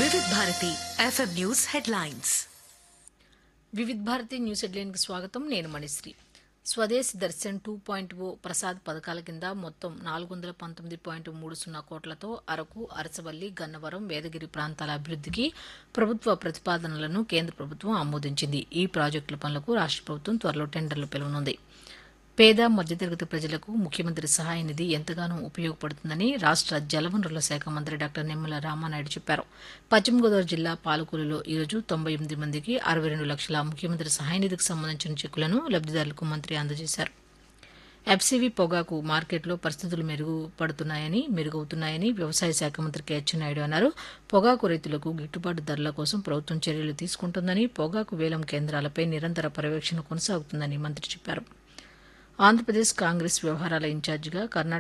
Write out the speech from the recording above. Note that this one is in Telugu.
వివిధ Bharati FM news headlines Vividh Bharati news హెడ్లైన్కి స్వాగతం నేను Manisree Swadesh Darshan two point O Prasad పథకాల కింద మొత్తం నాలుగు వందల పంతొమ్మిది పాయింట్ మూడు సున్నా కోట్లతో అరకు అరసవల్లి గన్నవరం వేదగిరి ప్రాంతాల అభివృద్ధికి ప్రభుత్వ ప్రతిపాదనలను కేంద్ర ప్రభుత్వం ఆమోదించింది ఈ ప్రాజెక్టుల పనులకు రాష్ట్ర ప్రభుత్వం త్వరలో టెండర్లు పిలువనుంది పేద మధ్యతరగతి ప్రజలకు ముఖ్యమంత్రి సహాయ నిధి ఎంతగానో ఉపయోగపడుతుందని రాష్ట్ర జలవనరుల శాఖ మంత్రి డాక్టర్ నిమ్మల రామానాయుడు చెప్పారు పశ్చిమ గోదావరి జిల్లా పాలకూరులో ఈరోజు తొంభై ఎనిమిది మందికి అరవై రెండు లక్షల ముఖ్యమంత్రి సహాయ నిధికి సంబంధించిన చెక్కులను లబ్దిదారులకు మంత్రి అందజేశారు ఎఫ్సీవీ పొగాకు మార్కెట్లో పరిస్థితులు మెరుగుపడుతున్నాయని మెరుగవుతున్నాయని వ్యవసాయ శాఖ మంత్రి కె అచ్చెన్నాయుడు అన్నారు పొగాకు రైతులకు గిట్టుబాటు ధరల కోసం ప్రభుత్వం చర్యలు తీసుకుంటుందని పొగాకు వేలం కేంద్రాలపై నిరంతర పర్యవేక్షణ కొనసాగుతుందని మంత్రి చెప్పారు ఆంధ్రప్రదేశ్ కాంగ్రెస్ వ్యవహారాల ఇన్ఛార్జిగా కర్ణాటక